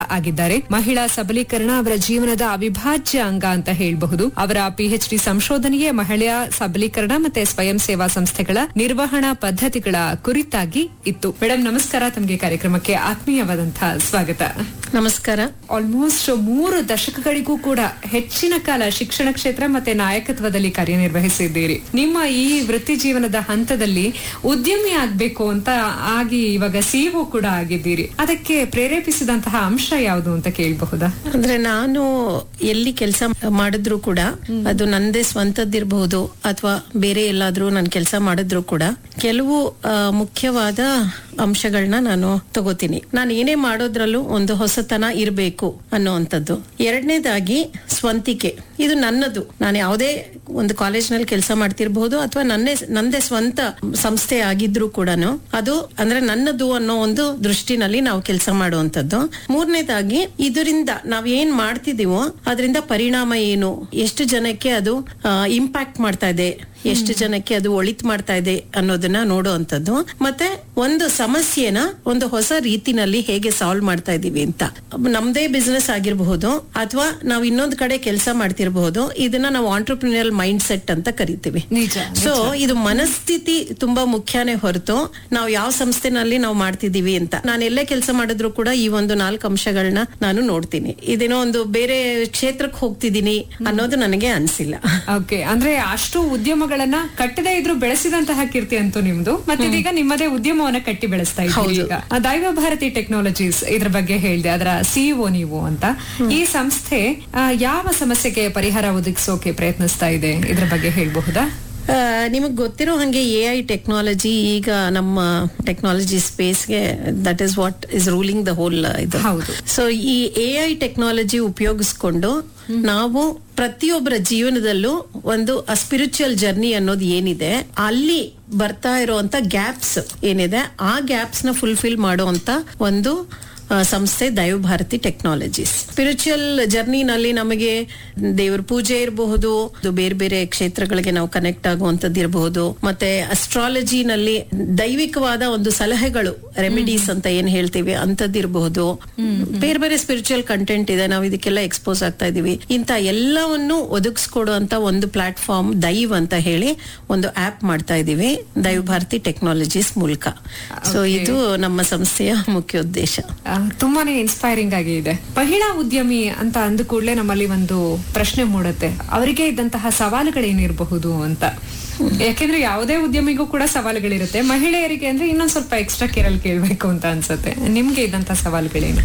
ಆಗಿದ್ದಾರೆ ಮಹಿಳಾ ಸಬಲೀಕರಣ ಅವರ ಜೀವನದ ಅವಿಭಾಜ್ಯ ಅಂಗ ಅಂತ ಹೇಳಬಹುದು ಅವರ ಪಿಎಚ್ ಡಿ ಸಂಶೋಧನೆಯೇ ಮಹಿಳೆಯ ಸಬಲೀಕರಣ ಮತ್ತೆ ಸ್ವಯಂ ಸೇವಾ ಸಂಸ್ಥೆಗಳ ನಿರ್ವಹಣಾ ಪದ್ಧತಿಗಳ ಕುರಿತಾಗಿ ಇತ್ತು ಮೇಡಮ್ ನಮಸ್ಕಾರ ತಮಗೆ ಕಾರ್ಯಕ್ರಮಕ್ಕೆ ಆತ್ಮೀಯವಾದಂತಹ ಸ್ವಾಗತ ನಮಸ್ಕಾರ ಆಲ್ಮೋಸ್ಟ್ ಮೂರು ದಶಕಗಳಿಗೂ ಕೂಡ ಹೆಚ್ಚಿನ ಕಾಲ ಶಿಕ್ಷಣ ಕ್ಷೇತ್ರ ಮತ್ತೆ ನಾಯಕತ್ವದಲ್ಲಿ ಕಾರ್ಯನಿರ್ವಹಿಸಿದ್ದೀರಿ ನಿಮ್ಮ ಈ ವೃತ್ತಿ ಜೀವನದ ಹಂತದಲ್ಲಿ ಉದ್ಯಮಿ ಆಗ್ಬೇಕು ಅಂತ ಆಗಿ ಇವಾಗ ಸಿಇಒ ಕೂಡ ಆಗಿದ್ದೀರಿ ಅದಕ್ಕೆ ಪ್ರೇರೇಪಿಸಿದಂತಹ ಅಂಶ ಯಾವುದು ಅಂತ ಕೇಳಬಹುದಾ ಅಂದ್ರೆ ನಾನು ಎಲ್ಲಿ ಕೆಲಸ ಮಾಡಿದ್ರು ಕೂಡ ಅದು ನಂದೇ ಸ್ವಂತದ್ದಿರಬಹುದು ಅಥವಾ ಬೇರೆ ಎಲ್ಲಾದ್ರೂ ನಾನು ಕೆಲಸ ಮಾಡಿದ್ರು ಕೂಡ ಕೆಲವು ಆ, ಮುಖ್ಯವಾದ ಅಂಶಗಳನ್ನ ನಾನು ತಗೋತೀನಿ ನಾನು ಏನೇ ಮಾಡೋದ್ರಲ್ಲೂ ಒಂದು ಹೊಸತನ ಇರಬೇಕು ಅನ್ನುವಂಥದ್ದು ಎರಡನೇದಾಗಿ ಸ್ವಂತಿಕೆ ಇದು ನನ್ನದು ನಾನು ಯಾವುದೇ ಒಂದು ಕಾಲೇಜ್ನಲ್ಲಿ ಕೆಲಸ ಮಾಡ್ತಿರ್ಬಹುದು ಅಥವಾ ನನ್ನೇ ನಂದೇ ಸ್ವಂತ ಸಂಸ್ಥೆ ಆಗಿದ್ರು ಕೂಡ ಅದು ಅಂದ್ರೆ ನನ್ನದು ಅನ್ನೋ ಒಂದು ದೃಷ್ಟಿನಲ್ಲಿ ನಾವು ಕೆಲಸ ಮಾಡುವಂತದ್ದು ಮೂರನೇದಾಗಿ ಇದರಿಂದ ನಾವ್ ಏನ್ ಮಾಡ್ತಿದೀವೋ ಅದರಿಂದ ಪರಿಣಾಮ ಏನು ಎಷ್ಟು ಜನಕ್ಕೆ ಅದು ಇಂಪ್ಯಾಕ್ಟ್ ಮಾಡ್ತಾ ಇದೆ ಎಷ್ಟು ಜನಕ್ಕೆ ಅದು ಒಳಿತ್ ಮಾಡ್ತಾ ಇದೆ ಅನ್ನೋದನ್ನ ನೋಡುವಂತದ್ದು ಮತ್ತೆ ಒಂದು ಸಮಸ್ಯೆನ ಒಂದು ಹೊಸ ರೀತಿನಲ್ಲಿ ಹೇಗೆ ಸಾಲ್ವ್ ಮಾಡ್ತಾ ಇದೀವಿ ಅಂತ ನಮ್ದೇ ಬಿಸ್ನೆಸ್ ಆಗಿರಬಹುದು ಅಥವಾ ನಾವು ಇನ್ನೊಂದ್ ಕಡೆ ಕೆಲಸ ಮಾಡ್ತಿರಬಹುದು ಇದನ್ನ ನಾವು ಆಂಟರ್ಪ್ರಿನಿಯಲ್ ಮೈಂಡ್ ಸೆಟ್ ಅಂತ ಕರಿತೀವಿ ನಿಜ ಸೊ ಇದು ಮನಸ್ಥಿತಿ ತುಂಬಾ ಮುಖ್ಯನೇ ಹೊರತು ನಾವು ಯಾವ ಸಂಸ್ಥೆನಲ್ಲಿ ನಾವು ಮಾಡ್ತಿದೀವಿ ಅಂತ ನಾನು ಎಲ್ಲೇ ಕೆಲಸ ಮಾಡಿದ್ರು ಕೂಡ ಈ ಒಂದು ನಾಲ್ಕು ಅಂಶಗಳನ್ನ ನಾನು ನೋಡ್ತೀನಿ ಇದೇನೋ ಒಂದು ಬೇರೆ ಕ್ಷೇತ್ರಕ್ಕೆ ಹೋಗ್ತಿದ್ದೀನಿ ಅನ್ನೋದು ನನಗೆ ಅನ್ಸಿಲ್ಲ ಓಕೆ ಅಂದ್ರೆ ಅಷ್ಟು ಉದ್ಯಮಗಳನ್ನ ಕಟ್ಟದೇ ಇದ್ರು ಬೆಳೆಸಿದಂತಹ ಕೀರ್ತಿ ಅಂತೂ ನಿಮ್ದು ಮತ್ತೆ ಇದೀಗ ನಿಮ್ಮದೇ ಉದ್ಯಮವನ್ನ ಕಟ್ಟಿ ಬೆಳೆಸ್ತಾ ಇದ್ದೀರಿ ಈಗ ಆ, ದೈವ ಭಾರತಿ ಟೆಕ್ನಾಲಜೀಸ್ ಇದ್ರ ಬಗ್ಗೆ ಹೇಳಿದೆ ಅದರ ಸಿಇಒ ನೀವು ಅಂತ ಈ ಸಂಸ್ಥೆ ಆ, ಯಾವ ಸಮಸ್ಯೆಗೆ ಪರಿಹಾರ ಒದಗಿಸೋಕೆ ಪ್ರಯತ್ನಿಸ್ತಾ ಇದೆ ಇದ್ರ ಬಗ್ಗೆ ಹೇಳ್ಬಹುದಾ ನಿಮಗೆ ಗೊತ್ತಿರೋ ಹಂಗೆ ಎ ಐ ಟೆಕ್ನಾಲಜಿ ಈಗ ನಮ್ಮ ಟೆಕ್ನಾಲಜಿ ಸ್ಪೇಸ್ಗೆ that is what is ruling the whole ಇದು ಹೌದು. ಸೊ ಈ ಎ ಐ ಟೆಕ್ನಾಲಜಿ ಉಪಯೋಗಿಸ್ಕೊಂಡು ನಾವು ಪ್ರತಿಯೊಬ್ಬರ ಜೀವನದಲ್ಲೂ ಒಂದು ಸ್ಪಿರಿಚುವಲ್ ಜರ್ನಿ ಅನ್ನೋದು ಏನಿದೆ ಅಲ್ಲಿ ಬರ್ತಾ ಇರುವಂತ ಗ್ಯಾಪ್ಸ್ ಏನಿದೆ ಆ ಗ್ಯಾಪ್ಸ್ ನ ಫುಲ್ಫಿಲ್ ಮಾಡುವಂತ ಒಂದು ಆ, ಸಂಸ್ಥೆ ದೈವಭಾರತಿ ಟೆಕ್ನಾಲಜೀಸ್ ಸ್ಪಿರಿಚುವಲ್ ಜರ್ನಿನಲ್ಲಿ ನಮಗೆ ದೇವರ ಪೂಜೆ ಇರಬಹುದು ಅದು ಬೇರೆ ಬೇರೆ ಕ್ಷೇತ್ರಗಳಿಗೆ ನಾವು ಕನೆಕ್ಟ್ ಆಗುವಂತದ್ದು ಇರಬಹುದು ಮತ್ತೆ ಅಸ್ಟ್ರಾಲಜಿನಲ್ಲಿ ದೈವಿಕವಾದ ಒಂದು ಸಲಹೆಗಳು ರೆಮಿಡೀಸ್ ಅಂತ ಏನ್ ಹೇಳ್ತೀವಿ ಅಂತದ್ದಿರಬಹುದು ಬೇರೆ ಬೇರೆ ಸ್ಪಿರಿಚುವಲ್ ಕಂಟೆಂಟ್ ಇದೆ ನಾವು ಇದಕ್ಕೆಲ್ಲ ಎಕ್ಸ್ಪೋಸ್ ಆಗ್ತಾ ಇದೀವಿ ಇಂತ ಎಲ್ಲವನ್ನು ಒದಗಿಸ್ಕೊಡುವಂತ ಒಂದು ಪ್ಲಾಟ್ಫಾರ್ಮ್ ದೈವ್ ಅಂತ ಹೇಳಿ ಒಂದು ಆಪ್ ಮಾಡ್ತಾ ಇದೀವಿ ದೈವ ಭಾರತಿ ಟೆಕ್ನಾಲಜೀಸ್ ಮೂಲಕ ಸೊ ಇದು ನಮ್ಮ ಸಂಸ್ಥೆಯ ಮುಖ್ಯ ಉದ್ದೇಶ ಆ, ತುಂಬಾನೇ ಇನ್ಸ್ಪೈರಿಂಗ್ ಆಗಿ ಇದೆ ಮಹಿಳಾ ಉದ್ಯಮಿ ಅಂತ ಅಂದ ಕೂಡಲೇ ನಮ್ಮಲ್ಲಿ ಒಂದು ಪ್ರಶ್ನೆ ಮೂಡುತ್ತೆ ಅವರಿಗೆ ಇದ್ದಂತಹ ಸವಾಲುಗಳೇನಿರಬಹುದು ಅಂತ ಯಾಕೆಂದ್ರೆ ಯಾವುದೇ ಉದ್ಯಮಿಗೂ ಕೂಡ ಸವಾಲುಗಳಿರುತ್ತೆ ಮಹಿಳೆಯರಿಗೆ ಅಂದ್ರೆ ಇನ್ನೊಂದ್ ಸ್ವಲ್ಪ ಎಕ್ಸ್ಟ್ರಾ ಕೇರಲ್ ಕೇಳ್ಬೇಕು ಅಂತ ಅನ್ಸುತ್ತೆ ನಿಮ್ಗೆ ಇದ್ದಂತಹ ಸವಾಲುಗಳೇನು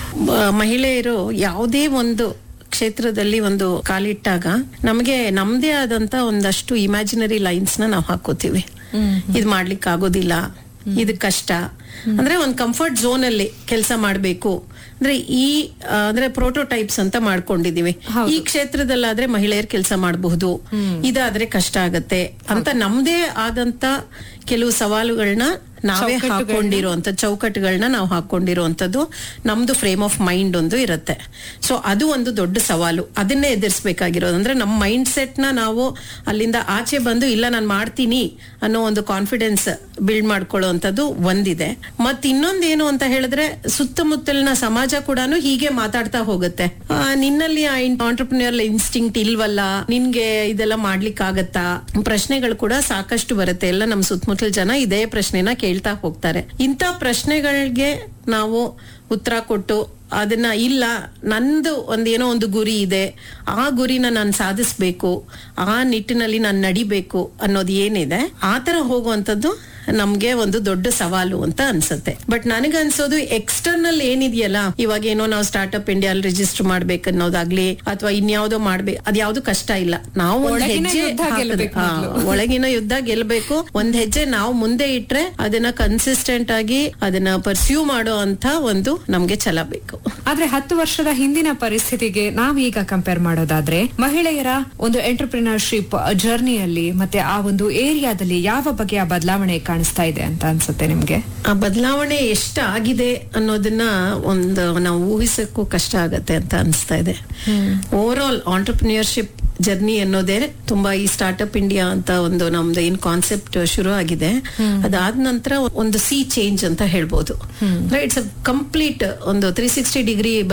ಮ- ಮಹಿಳೆಯರು ಯಾವುದೇ ಒಂದು ಕ್ಷೇತ್ರದಲ್ಲಿ ಒಂದು ಕಾಲಿಟ್ಟಾಗ ನಮಗೆ ನಮ್ದೇ ಆದಂತ ಒಂದಷ್ಟು ಇಮ್ಯಾಜಿನರಿ ಲೈನ್ಸ್ ನ ನಾವು ಹಾಕೋತೀವಿ ಇದ್ ಮಾಡ್ಲಿಕ್ಕೆ ಆಗೋದಿಲ್ಲ ಇದು ಕಷ್ಟ ಅಂದ್ರೆ ಒಂದು ಕಂಫರ್ಟ್ ಝೋನ್ ಅಲ್ಲಿ ಕೆಲಸ ಮಾಡ್ಬೇಕು ಅಂದ್ರೆ ಈ ಆ, ಅಂದ್ರೆ ಪ್ರೋಟೋಟೈಪ್ಸ್ ಅಂತ ಮಾಡ್ಕೊಂಡಿದೀವಿ ಈ ಕ್ಷೇತ್ರದಲ್ಲಾದ್ರೆ ಮಹಿಳೆಯರು ಕೆಲಸ ಮಾಡಬಹುದು ಇದಾದ್ರೆ ಕಷ್ಟ ಆಗತ್ತೆ ಅಂತ ನಮ್ದೇ ಆದಂತ ಕೆಲವು ಸವಾಲುಗಳನ್ನ ನಾವೇ ಹಾಕೊಂಡಿರುವಂತ ಚೌಕಟ್ಟುಗಳನ್ನ ನಾವು ಹಾಕೊಂಡಿರುವಂತದ್ದು ನಮ್ದು ಫ್ರೇಮ್ ಆಫ್ ಮೈಂಡ್ ಒಂದು ಇರುತ್ತೆ ಸೊ ಅದು ಒಂದು ದೊಡ್ಡ ಸವಾಲು ಅದನ್ನೇ ಎದುರಿಸಬೇಕಾಗಿರೋದು ಅಂದ್ರೆ ನಮ್ಮ ಮೈಂಡ್ ಸೆಟ್ ನ ನಾವು ಅಲ್ಲಿಂದ ಆಚೆ ಬಂದು ಇಲ್ಲ ನಾನು ಮಾಡ್ತೀನಿ ಅನ್ನೋ ಒಂದು ಕಾನ್ಫಿಡೆನ್ಸ್ ಬಿಲ್ಡ್ ಮಾಡ್ಕೊಳ್ಳುವಂಥದ್ದು ಒಂದಿದೆ ಮತ್ ಇನ್ನೊಂದೇನು ಅಂತ ಹೇಳಿದ್ರೆ ಸುತ್ತಮುತ್ತಲಿನ ಸಮಾಜ ಕೂಡ ಹೀಗೆ ಮಾತಾಡ್ತಾ ಹೋಗುತ್ತೆ ಆ, ನಿನ್ನಲ್ಲಿ ಆ ಆಂಟರ್ಪ್ರಿನಿಯರ್ ಇನ್ಸ್ಟಿಂಕ್ಟ್ ಇಲ್ವಲ್ಲ ನಿನ್ಗೆ ಇದೆಲ್ಲ ಮಾಡ್ಲಿಕ್ಕೆ ಆಗತ್ತಾ ಪ್ರಶ್ನೆಗಳು ಕೂಡ ಸಾಕಷ್ಟು ಬರುತ್ತೆ ಎಲ್ಲ ನಮ್ಮ ಸುತ್ತಮುತ್ತಲ ಜನ ಇದೇ ಪ್ರಶ್ನೆನ ಕೇಳ್ತಾ ಹೋಗ್ತಾರೆ ಇಂಥ ಪ್ರಶ್ನೆಗಳಿಗೆ ನಾವು ಉತ್ತರ ಕೊಟ್ಟು ಅದನ್ನ ಇಲ್ಲ ನಂದು ಒಂದೇನೋ ಒಂದು ಗುರಿ ಇದೆ ಆ ಗುರಿನ ನಾನು ಸಾಧಿಸ್ಬೇಕು ಆ ನಿಟ್ಟಿನಲ್ಲಿ ನಾನು ನಡಿಬೇಕು ಅನ್ನೋದು ಏನಿದೆ ಆ ತರ ಹೋಗುವಂತದ್ದು ನಮ್ಗೆ ಒಂದು ದೊಡ್ಡ ಸವಾಲು ಅಂತ ಅನ್ಸುತ್ತೆ ಬಟ್ ನನಗನ್ಸೋದು ಎಕ್ಸ್ಟರ್ನಲ್ ಏನಿದೆಯಲ್ಲ ಇವಾಗ ಏನೋ ನಾವು ಸ್ಟಾರ್ಟ್ಅಪ್ ಇಂಡಿಯಾ ರಿಜಿಸ್ಟರ್ ಮಾಡ್ಬೇಕು ಅನ್ನೋದಾಗ್ಲಿ ಅಥವಾ ಇನ್ಯಾವುದೋ ಮಾಡ್ಬೇಕು ಅದ್ಯಾವ್ದು ಕಷ್ಟ ಇಲ್ಲ ನಾವು ಒಂದು ಒಳಗಿನ ಹೆಜ್ಜೆ ಯುದ್ಧ ಹಾಕಿದ್ರೆ- ಗೆಲ್ಬೇಕು ಹಾ, ಮೊದ್ಲು. ಒಳಗಿನ ಯುದ್ಧ ಗೆಲ್ಬೇಕು ಒಂದ್ ಹೆಜ್ಜೆ ನಾವು ಮುಂದೆ ಇಟ್ರೆ ಅದನ್ನ ಕನ್ಸಿಸ್ಟೆಂಟ್ ಆಗಿ ಅದನ್ನ ಪರ್ಸ್ಯೂ ಮಾಡೋ ಅಂತ ಒಂದು ನಮ್ಗೆ ಛಲ ಬೇಕು ಆದ್ರೆ ಹತ್ತು ವರ್ಷದ ಹಿಂದಿನ ಪರಿಸ್ಥಿತಿಗೆ ನಾವೀಗ ಕಂಪೇರ್ ಮಾಡೋದಾದ್ರೆ ಮಹಿಳೆಯರ ಒಂದು ಎಂಟರ್ಪ್ರಿನರ್ಶಿಪ್ ಜರ್ನಿಯಲ್ಲಿ ಮತ್ತೆ ಆ ಒಂದು ಏರಿಯಾದಲ್ಲಿ ಯಾವ ಬಗೆಯ ಬದಲಾವಣೆ ಕಾಣಿಸ್ತಾ ಇದೆ ಅಂತ ಅನ್ಸುತ್ತೆ ನಿಮ್ಗೆ ಆ ಬದಲಾವಣೆ ಎಷ್ಟಾಗಿದೆ ಅನ್ನೋದನ್ನ ಒಂದು ನಾವು ಊಹಿಸಕ್ಕೂ ಕಷ್ಟ ಆಗತ್ತೆ ಅಂತ ಅನಿಸ್ತಾ ಇದೆ ಓವರ್ ಆಲ್ ಆಂಟರ್ಪ್ರಿನಿಯರ್ಶಿಪ್ ಜರ್ನಿ ಅನ್ನೋದೇ ತುಂಬಾ ಈ ಸ್ಟಾರ್ಟ್ಅಪ್ ಇಂಡಿಯಾ ಅಂತ ಒಂದು ನಮ್ದು ಏನ್ ಕಾನ್ಸೆಪ್ಟ್ ಶುರು ಆಗಿದೆ ಅದಾದ ನಂತರ ಒಂದು ಸಿ ಚೇಂಜ್ ಅಂತ ಹೇಳ್ಬೋದು ಇಟ್ಸ್ ಕಂಪ್ಲೀಟ್ ಒಂದು ತ್ರೀ ಸಿಕ್ಸ್ಟಿ ಡಿಗ್ರಿ